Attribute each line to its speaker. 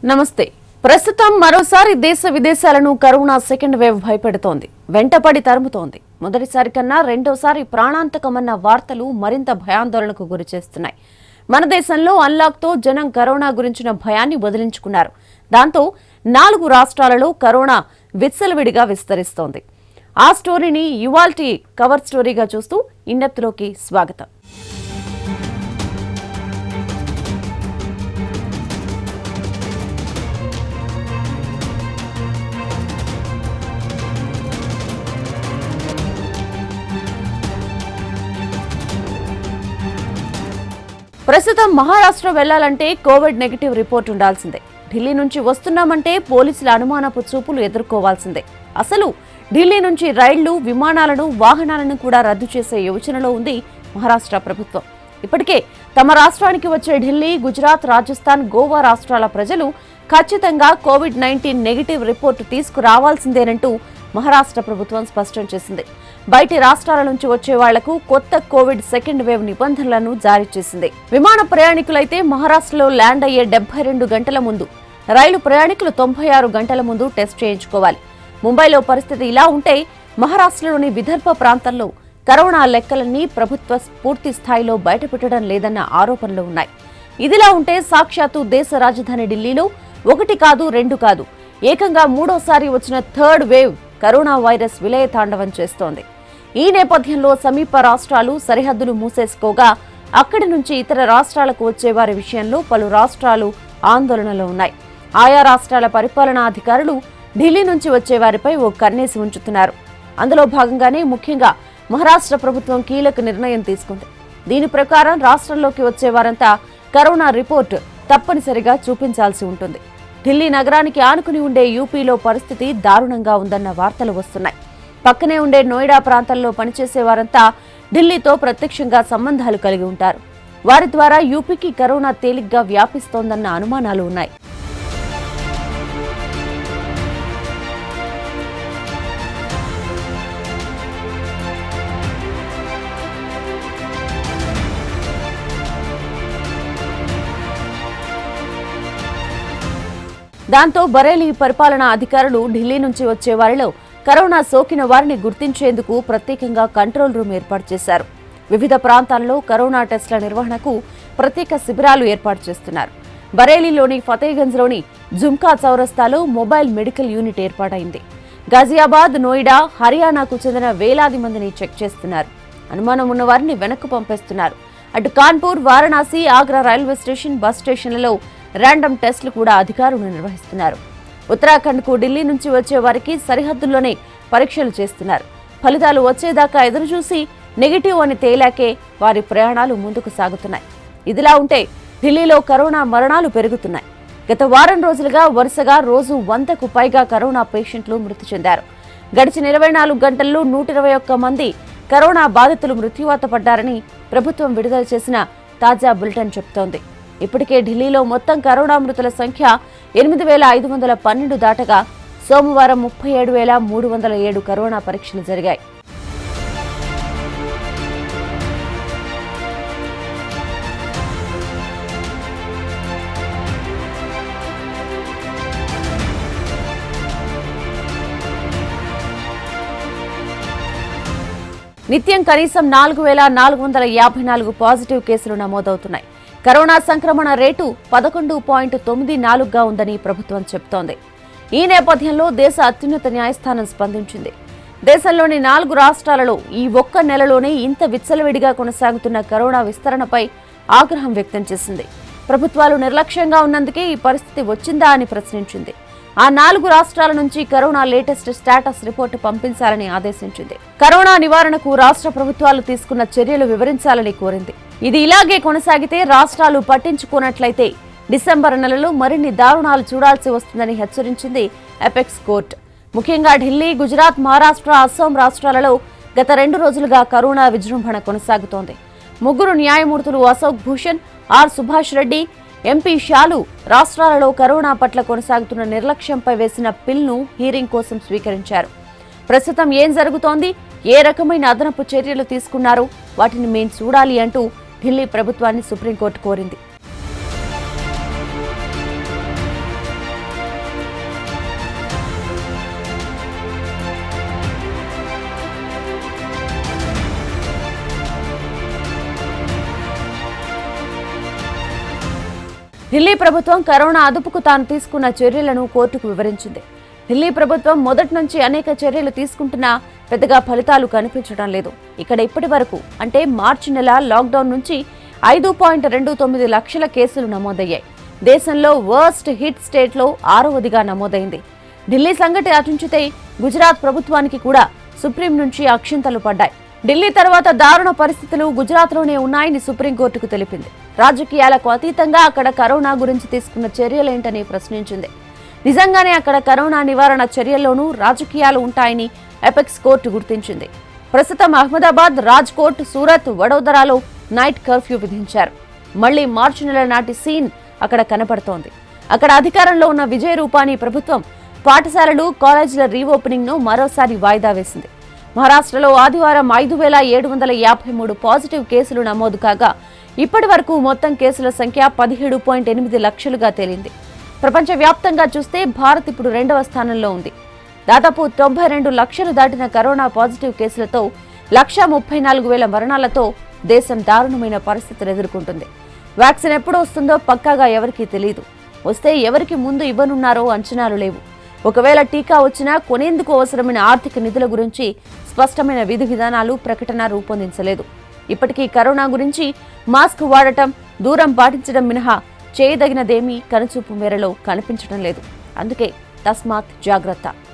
Speaker 1: నమస్తే ప్రస్తుతం మరోసారి దేశ విదేశాలను కరోనా సెకండ్ వేవ్ భయపెడుతోంది వెంటపడి తరుముతోంది మొదటిసారి కన్నా రెండోసారి ప్రాణాంతకమన్న వార్తలు మరింత భయాందోళనకు గురిచేస్తున్నాయి మన దేశంలో అన్లాక్తో జనం కరోనా గురించిన భయాన్ని వదిలించుకున్నారు దాంతో నాలుగు రాష్ట్రాలలో కరోనా విచ్చలవిడిగా విస్తరిస్తోంది ఆ స్టోరీని ఇవాల్టి కవర్ స్టోరీగా చూస్తూ ఇన్నెత్తులోకి స్వాగతం ప్రస్తుతం మహారాష్ట్ర వెళ్లాలంటే కోవిడ్ నెగిటివ్ రిపోర్ట్ ఉండాల్సిందే ఢిల్లీ నుంచి వస్తున్నామంటే పోలీసుల అనుమానపు చూపులు ఎదుర్కోవాల్సిందే అసలు ఢిల్లీ నుంచి రైళ్లు విమానాలను వాహనాలను కూడా రద్దు చేసే యోచనలో ఉంది మహారాష్ట్ర ప్రభుత్వం ఇప్పటికే తమ రాష్ట్రానికి వచ్చే ఢిల్లీ గుజరాత్ రాజస్థాన్ గోవా రాష్ట్రాల ప్రజలు ఖచ్చితంగా కోవిడ్ నైన్టీన్ నెగిటివ్ రిపోర్టు తీసుకురావాల్సిందేనంటూ మహారాష్ట్ర ప్రభుత్వం స్పష్టం చేసింది బయటి రాష్ట్రాల నుంచి వచ్చే వాళ్లకు కొత్త కోవిడ్ సెకండ్ వేవ్ నిబంధనలను జారీ చేసింది విమాన ప్రయాణికులైతే మహారాష్ట్రలో ల్యాండ్ అయ్యే డెబ్బై రెండు గంటల ముందు రైలు ప్రయాణికులు తొంభై ఆరు గంటల ముందు టెస్ట్ చేయించుకోవాలి ముంబైలో పరిస్థితి ఇలా ఉంటే మహారాష్ట్రలోని విదర్భ ప్రాంతంలో కరోనా లెక్కలన్నీ ప్రభుత్వ పూర్తి స్థాయిలో బయటపెట్టడం లేదన్న ఆరోపణలు ఉన్నాయి ఇదిలా ఉంటే సాక్షాత్తు దేశ రాజధాని ఢిల్లీలో ఒకటి కాదు రెండు కాదు ఏకంగా మూడోసారి వచ్చిన థర్డ్ వేవ్ కరోనా వైరస్ విలయతాండవం చేస్తోంది ఈ నేపథ్యంలో సమీప రాష్ట్రాలు సరిహద్దులు మూసేసుకోగా అక్కడి నుంచి ఇతర రాష్ట్రాలకు వచ్చే వారి విషయంలో పలు రాష్ట్రాలు ఆందోళనలో ఉన్నాయి ఆయా రాష్ట్రాల పరిపాలనా అధికారులు ఢిల్లీ నుంచి వచ్చే వారిపై ఓ కన్నేసి ఉంచుతున్నారు అందులో భాగంగానే ముఖ్యంగా మహారాష్ట్ర ప్రభుత్వం కీలక నిర్ణయం తీసుకుంది దీని ప్రకారం రాష్ట్రంలోకి వచ్చే వారంతా కరోనా రిపోర్ట్ తప్పనిసరిగా చూపించాల్సి ఉంటుంది ఢిల్లీ నగరానికి ఆనుకుని ఉండే యూపీలో పరిస్థితి దారుణంగా ఉందన్న వార్తలు వస్తున్నాయి పక్కనే ఉండే నోయిడా ప్రాంతంలో పనిచేసే వారంతా ఢిల్లీతో ప్రత్యక్షంగా సంబంధాలు కలిగి ఉంటారు వారి ద్వారా యూపీకి కరోనా తేలిగ్గా వ్యాపిస్తోందన్న అనుమానాలు ఉన్నాయి దాంతో బరేలీ పరిపాలనా అధికారులు ఢిల్లీ నుంచి వచ్చే వారిలో కరోనా సోకిన వారిని గుర్తించేందుకు ప్రత్యేకంగా కంట్రోల్ రూమ్ ఏర్పాటు చేశారు వివిధ ప్రాంతాల్లో కరోనా టెస్టుల నిర్వహణకు ప్రత్యేక శిబిరాలు ఏర్పాటు చేస్తున్నారు బరేలీలోని ఫతేగంజ్లోని జుమ్కా చౌరస్తాలో మొబైల్ మెడికల్ యూనిట్ ఏర్పాటైంది గాజియాబాద్ నోయిడా హర్యానాకు చెందిన వేలాది మందిని చెక్ చేస్తున్నారు అనుమానం ఉన్న వారిని వెనక్కు పంపేస్తున్నారు అటు Kanpur Varanasi Agra railway station bus స్టేషన్లలో ర్యాండమ్ టెస్టులు కూడా అధికారులు నిర్వహిస్తున్నారు ఉత్తరాఖండ్కు ఢిల్లీ నుంచి వచ్చే వారికి సరిహద్దుల్లోనే పరీక్షలు చేస్తున్నారు ఫలితాలు వచ్చేదాకా ఎదురుచూసి నెగిటివ్ అని తేలాకే వారి ప్రయాణాలు ముందుకు సాగుతున్నాయి ఇదిలా ఉంటే ఢిల్లీలో కరోనా మరణాలు పెరుగుతున్నాయి గత వారం రోజులుగా వరుసగా రోజు వందకు పైగా కరోనా పేషెంట్లు మృతి చెందారు గడిచిన ఇరవై నాలుగు గంటల్లో నూట ఇరవై ఒక్క మంది కరోనా బాధితులు మృత్యువాత పడ్డారని ప్రభుత్వం విడుదల చేసిన తాజా బులెటిన్ చెబుతోంది ఇప్పటికే ఢిల్లీలో మొత్తం కరోనా మృతుల సంఖ్య ఎనిమిది వేల ఐదు వందల పన్నెండు దాటగా సోమవారం ముప్పై ఏడు వేల మూడు వందల ఏడు కరోనా పరీక్షలు జరిగాయి నిత్యం కనీసం నాలుగు వేల నాలుగు వందల యాభై నాలుగు పాజిటివ్ కేసులు నమోదవుతున్నాయి కరోనా సంక్రమణ రేటు పదకొండు పాయింట్ తొమ్మిది నాలుగుగా ఉందని ప్రభుత్వం చెబుతోంది ఈ నేపథ్యంలో దేశ అత్యున్నత న్యాయస్థానం స్పందించింది దేశంలోని నాలుగు రాష్ట్రాలలో ఈ ఒక్క నెలలోనే ఇంత విచ్చలవిడిగా కొనసాగుతున్న కరోనా విస్తరణపై ఆగ్రహం వ్యక్తం చేసింది ప్రభుత్వాలు నిర్లక్ష్యంగా ఉన్నందుకే ఈ పరిస్థితి వచ్చిందా అని ప్రశ్నించింది ఆ నాలుగు రాష్ట్రాల నుంచి కరోనా లేటెస్ట్ స్టేటస్ రిపోర్టు పంపించాలని ఆదేశించింది కరోనా నివారణకు రాష్ట్ర ప్రభుత్వాలు తీసుకున్న చర్యలు వివరించాలని కోరింది ఇది ఇలాగే కొనసాగితే రాష్ట్రాలు పట్టించుకోనట్లయితే డిసెంబర్ నెలలో మరిన్ని దారుణాలు చూడాల్సి వస్తుందని హెచ్చరించింది ఎపెక్స్ కోర్టు ముఖ్యంగా ఢిల్లీ గుజరాత్ మహారాష్ట్ర అస్సాం రాష్ట్రాలలో గత రెండు రోజులుగా కరోనా విజృంభణ కొనసాగుతోంది ముగ్గురు న్యాయమూర్తులు అశోక్ భూషణ్ ఆర్ సుభాష్ రెడ్డి ఎంపీ షాలు రాష్ట్రాలలో కరోనా పట్ల కొనసాగుతున్న నిర్లక్ష్యంపై వేసిన పిల్ను హీరింగ్ కోసం స్వీకరించారు ప్రస్తుతం ఏం జరుగుతోంది ఏ రకమైన అదనపు చర్యలు తీసుకున్నారో వాటిని మేం చూడాలి అంటూ ఢిల్లీ ప్రభుత్వాన్ని సుప్రీంకోర్టు కోరింది ఢిల్లీ ప్రభుత్వం కరోనా అదుపుకు తాను తీసుకున్న చర్యలను కోర్టుకు వివరించింది ఢిల్లీ ప్రభుత్వం మొదటి నుంచి అనేక చర్యలు తీసుకుంటున్నా పెద్దగా ఫలితాలు కనిపించడం లేదు ఇక్కడ ఇప్పటి వరకు అంటే మార్చి నెల లాక్డౌన్ నుంచి ఐదు పాయింట్ రెండు తొమ్మిది లక్షల కేసులు నమోదయ్యాయి దేశంలో వర్స్ట్ హిట్ స్టేట్లో ఆరవదిగా నమోదైంది ఢిల్లీ సంగతి అటుంచితే గుజరాత్ ప్రభుత్వానికి కూడా సుప్రీం నుంచి అక్షింతలు పడ్డాయి ఢిల్లీ తర్వాత దారుణ పరిస్థితులు గుజరాత్లోనే ఉన్నాయని సుప్రీంకోర్టుకు తెలిపింది రాజకీయాలకు అతీతంగా అక్కడ కరోనా గురించి తీసుకున్న చర్యలేంటని ప్రశ్నించింది నిజంగానే అక్కడ కరోనా నివారణ చర్యల్లోనూ రాజకీయాలు ఉంటాయని ఎపెక్స్ కోర్టు గుర్తించింది ప్రస్తుతం అహ్మదాబాద్ రాజ్కోట్ సూరత్ వడోదరాలో నైట్ కర్ఫ్యూ విధించారు మళ్లీ మార్చి నెల నాటి సీన్ అక్కడ కనపడుతోంది అక్కడ అధికారంలో ఉన్న విజయ్ రూపానీ ప్రభుత్వం పాఠశాలలు కాలేజీల రీఓపెనింగ్ ను మరోసారి వాయిదా వేసింది మహారాష్ట్రలో ఆదివారం ఐదు వేల ఏడు వందల యాభై మూడు పాజిటివ్ కేసులు నమోదు కాగా ఇప్పటి వరకు మొత్తం కేసుల సంఖ్య పదిహేడు పాయింట్ ఎనిమిది లక్షలుగా తేలింది ప్రపంచవ్యాప్తంగా చూస్తే భారత్ ఇప్పుడు రెండవ స్థానంలో ఉంది దాదాపు తొంభై రెండు లక్షలు దాటిన కరోనా పాజిటివ్ కేసులతో లక్ష ముప్పై నాలుగు వేల మరణాలతో దేశం దారుణమైన పరిస్థితులు ఎదుర్కొంటుంది వ్యాక్సిన్ ఎప్పుడు వస్తుందో పక్కాగా ఎవరికీ తెలియదు వస్తే ఎవరికి ముందు ఇవ్వనున్నారో అంచనాలు లేవు ఒకవేళ టీకా వచ్చినా కొనేందుకు అవసరమైన ఆర్థిక నిధుల గురించి స్పష్టమైన విధి విధానాలు ప్రకటన రూపొందించలేదు ఇప్పటికీ కరోనా గురించి మాస్క్ వాడటం దూరం పాటించడం మినహా చేయదగినదేమీ కనుచూపు మేరలో కనిపించడం లేదు అందుకే తస్మాత్ జాగ్రత్త